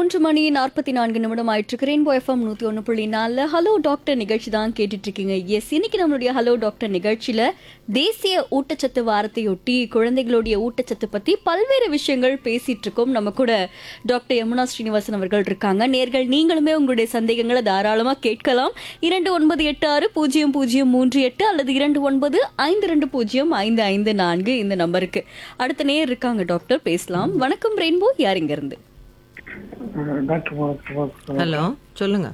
மூன்று மணி நாற்பத்தி நான்கு நிமிடம் ஆயிட்டு ரெயின்போ எஃப்எம் நூத்தி ஒன்று புள்ளி நாலுல ஹலோ டாக்டர் நிகழ்ச்சி தான் கேட்டுட்டு இருக்கீங்க எஸ் இன்னைக்கு நம்மளுடைய ஹலோ டாக்டர் நிகழ்ச்சியில தேசிய ஊட்டச்சத்து வாரத்தையொட்டி குழந்தைகளுடைய ஊட்டச்சத்து பத்தி பல்வேறு விஷயங்கள் பேசிட்டு இருக்கோம் நம்ம கூட டாக்டர் யமுனா ஸ்ரீனிவாசன் அவர்கள் இருக்காங்க நேர்கள் நீங்களுமே உங்களுடைய சந்தேகங்களை தாராளமா கேட்கலாம் இரண்டு ஒன்பது எட்டு ஆறு பூஜ்ஜியம் பூஜ்ஜியம் மூன்று எட்டு அல்லது இரண்டு ஒன்பது ஐந்து ரெண்டு பூஜ்ஜியம் ஐந்து ஐந்து நான்கு இந்த நம்பருக்கு அடுத்த நேர் இருக்காங்க டாக்டர் பேசலாம் வணக்கம் ரெயின்போ யார் இங்க இருந்து டாக்டர் வணக்கம். ஹலோ சொல்லுங்க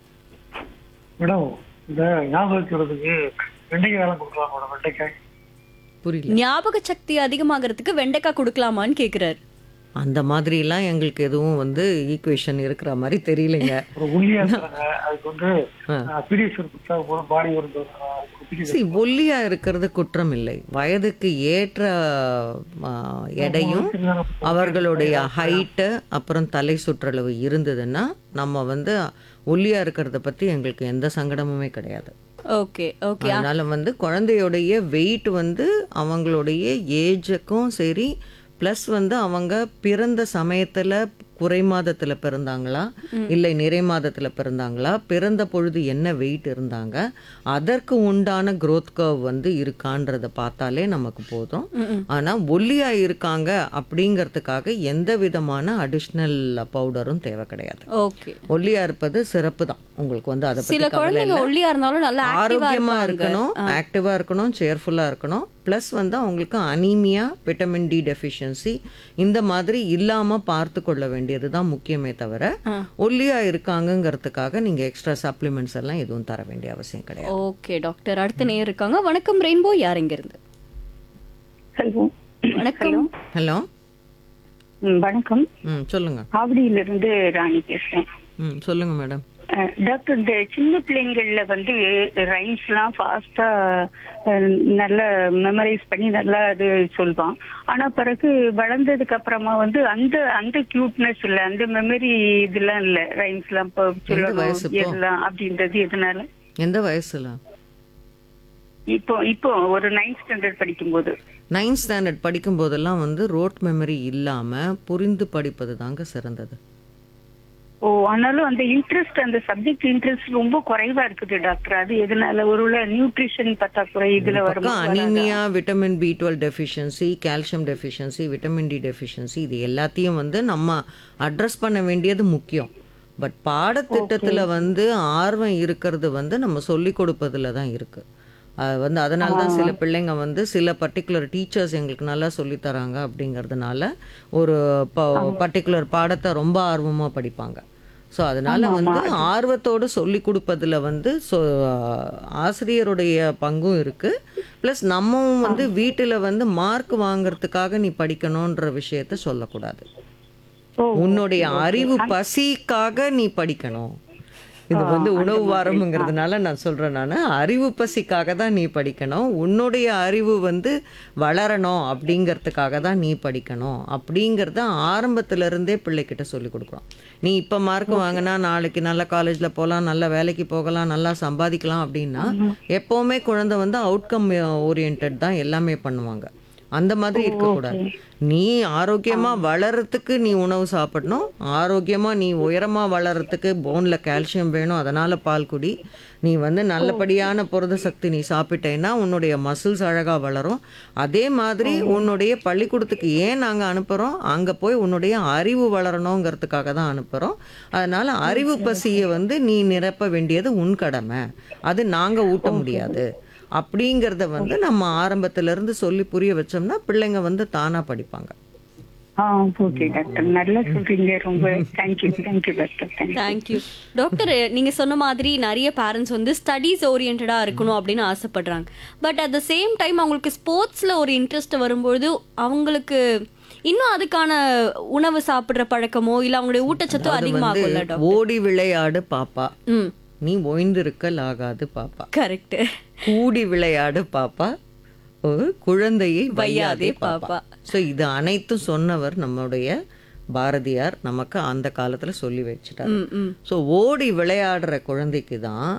மேடம் இந்த ஞாபகம் வைக்கிறதுக்கு வெண்டைக்காய் வேலை கொடுக்கலாம் மேடம் வெண்டைக்காய் புரியல ஞாபக சக்தி அதிகமாகறதுக்கு வெண்டைக்காய் கொடுக்கலாமான்னு கேக்குறாரு அந்த மாதிரிலாம் எங்களுக்கு எதுவும் வந்து ஈக்குவேஷன் இருக்கிற மாதிரி தெரியலைங்க ஒரு உள்ளியா இருக்கிறாங்க அதுக்கு வந்து பீடியேஷன் கொடுத்தா போதும் பாடி வந்து குட்டிக்கு See, ஒல்லியா இருக்கிறது குற்றம் இல்லை வயதுக்கு ஏற்ற ஆ, எடையும் அவர்களுடைய ஹைட்டு அப்புறம் தலை சுற்றளவு இருந்ததுன்னா நம்ம வந்து ஒல்லியா இருக்கிறத பத்தி எங்களுக்கு எந்த சங்கடமுமே கிடையாது ஓகே ஓகே அதனால வந்து குழந்தையுடைய வெயிட் வந்து அவங்களுடைய ஏஜுக்கும் சரி ப்ளஸ் வந்து அவங்க பிறந்த சமயத்துல குறை மாதத்துல பிறந்தாங்களா இல்லை நிறை மாதத்துல பிறந்தாங்களா பிறந்த பொழுது என்ன வெயிட் இருந்தாங்க அதற்கு உண்டான growth curve வந்து இருக்கான்றத பார்த்தாலே நமக்கு போதும் ஆனா ஒல்லியா இருக்காங்க அப்படிங்கிறதுக்காக எந்த விதமான அடிஷ்னல் பவுடரும் தேவை கிடையாது ஓகே ஒல்லியா இருப்பது சிறப்பு தான் உங்களுக்கு வந்து அதை சில பத்தி கவலை குழந்தைங்க இல்லை. ஒல்லியா இருந்தாலும் நல்லா ஆக்டிவா ஆரோக்கியமா இருப்பாங்க இருக்கணும் ஆக்டிவா இருக்கணும் சேர்ஃபுல்லா இருக்கணும் ப்ளஸ் வந்து அவங்களுக்கு அனீமியா விட்டமின் டி டெஃபிஷியன்சி இந்த மாதிரி இல்லாம பார்த்து கொள்ள வேண்டியது தான் முக்கியமே தவிர ஒல்லியா இருக்காங்கங்கிறதுக்காக நீங்க எக்ஸ்ட்ரா சப்ளிமெண்ட்ஸ் எல்லாம் எதுவும் தர வேண்டிய அவசியம் கிடையாது ஓகே டாக்டர் அடுத்த நேர் இருக்காங்க வணக்கம் ரெயின்போ யார் இங்க இருந்து ஹலோ வணக்கம் ஹலோ ம், வணக்கம் ம் சொல்லுங்க ஆவடியிலிருந்து ராணி பேசுறேன் ம் சொல்லுங்க மேடம் அஹ், டாக்டர் இந்த சின்ன பிள்ளைங்கள்ல வந்து ரைம்ஸ்லாம் ஃபாஸ்டா நல்ல மெமரைஸ் பண்ணி நல்லா அது சொல்வான் ஆனா பிறகு வளர்ந்ததுக்கு அப்புறமா வந்து அந்த அந்த கியூட்னஸ் இல்ல அந்த மெமரி இதெல்லாம் இல்ல ரைம்ஸ்லாம் இப்போ வயசு சொல்லணும் இப்போ? எல்லாம் அப்படின்றது எதனால எந்த வயசுல இப்போ இப்போ ஒரு நைன்த் ஸ்டாண்டர்ட் படிக்கும்போது நைன்த் ஸ்டாண்டர்ட் படிக்கும் போதெல்லாம் வந்து ரோட் மெமரி இல்லாம புரிந்து படிப்பது தாங்க சிறந்தது ஓ ஆனாலும் அந்த இன்ட்ரெஸ்ட் அந்த சப்ஜெக்ட் இன்ட்ரெஸ்ட் ரொம்ப குறைவா இருக்குது டாக்டர் அது எதனால ஒருவேளை நியூட்ரிஷன் பற்றாக்குறை இதுல வரும் பக்கம் anaemia vitamin B twelve deficiency calcium deficiency vitamin D deficiency இது எல்லாத்தையும் வந்து நம்ம அட்ரஸ் பண்ண வேண்டியது முக்கியம் பட் பாடத்திட்டத்துல வந்து ஆர்வம் இருக்கிறது வந்து நம்ம சொல்லி கொடுப்பதுல தான் இருக்கு அது வந்து அதனால தான் சில பிள்ளைங்க வந்து சில பர்டிகுலர் டீச்சர்ஸ் எங்களுக்கு நல்லா சொல்லித் தராங்க அப்படிங்கிறதுனால ஒரு பர்டிகுலர் பாடத்தை ரொம்ப ஆர்வமா படிப்பாங்க ஸோ அதனால வந்து ஆர்வத்தோடு சொல்லி கொடுப்பதுல வந்து சொ ஆசிரியருடைய பங்கும் இருக்கு ப்ளஸ் நம்மவும் வந்து வீட்டில் வந்து மார்க் வாங்குறதுக்காக நீ படிக்கணுன்ற விஷயத்த சொல்லக்கூடாது உன்னுடைய அறிவு பசிக்காக நீ படிக்கணும் இது வந்து உணவு வாரம்ங்கிறதுனால நான் சொல்றேன் நான் அறிவு பசிக்காக தான் நீ படிக்கணும் உன்னுடைய அறிவு வந்து வளரணும் அப்படிங்கிறதுக்காக தான் நீ படிக்கணும் அப்படிங்கிறத ஆரம்பத்துல இருந்தே பிள்ளைகிட்ட சொல்லி கொடுக்குறோம் நீ இப்போ மார்க் வாங்கினா நாளைக்கு நல்ல காலேஜில் போகலாம் நல்ல வேலைக்கு போகலாம் நல்லா சம்பாதிக்கலாம் அப்படின்னா எப்போவுமே குழந்தை வந்து அவுட்கம் ஓரியன்ட் தான் எல்லாமே பண்ணுவாங்க அந்த மாதிரி இருக்கக்கூடாது நீ ஆரோக்கியமா வளர்றதுக்கு நீ உணவு சாப்பிடணும் ஆரோக்கியமா நீ உயரமா வளர்றதுக்கு போன்ல கால்சியம் வேணும் அதனால பால் குடி நீ வந்து நல்லபடியான புரத சக்தி நீ சாப்பிட்டேன்னா உன்னுடைய மசில்ஸ் அழகா வளரும் அதே மாதிரி உன்னுடைய பள்ளிக்கூடத்துக்கு ஏன் நாங்க அனுப்புறோம் அங்க போய் உன்னுடைய அறிவு வளரணுங்கிறதுக்காக தான் அனுப்புறோம் அதனால அறிவு பசியை வந்து நீ நிரப்ப வேண்டியது உன் கடமை அது நாங்க ஊட்ட முடியாது அப்படிங்கிறத வந்து நம்ம ஆரம்பத்துல இருந்து சொல்லி புரிய வச்சோம்னா பிள்ளைங்க வந்து தானா படிப்பாங்க ஆ ஓகே டாக்டர் நல்லா சொல்றீங்க ரொம்ப thank you thank you doctor thank you thank you doctor நீங்க சொன்ன மாதிரி நிறைய பேரண்ட்ஸ் வந்து ஸ்டடீஸ் ஓரியன்டா இருக்கணும் அப்படின்னு ஆசைப்படுறாங்க but at the same time அவங்களுக்கு ஸ்போர்ட்ஸ்ல ஒரு இன்ட்ரெஸ்ட் வரும்பொழுது அவங்களுக்கு இன்னும் அதுக்கான உணவு சாப்பிடுற பழக்கமோ இல்ல அவங்களுடைய ஊட்டச்சத்தோ அது வந்து அதிகமாகும்ல டாக்டர் ஓடி விளையாடு பாப்பா ம் நீ ஓய்ந்திருக்கல் ஆகாது பாப்பா கரெக்ட் கூடி விளையாடு பாப்பா ஒரு குழந்தையை வையாதே வையாதே பாப்பா பாப்பா. ஸோ இது அனைத்தும் சொன்னவர் நம்முடைய பாரதியார் நமக்கு அந்த காலத்துல சொல்லி வச்சுட்டார் ம் ம் ஸோ ஓடி விளையாடுற குழந்தைக்கு தான்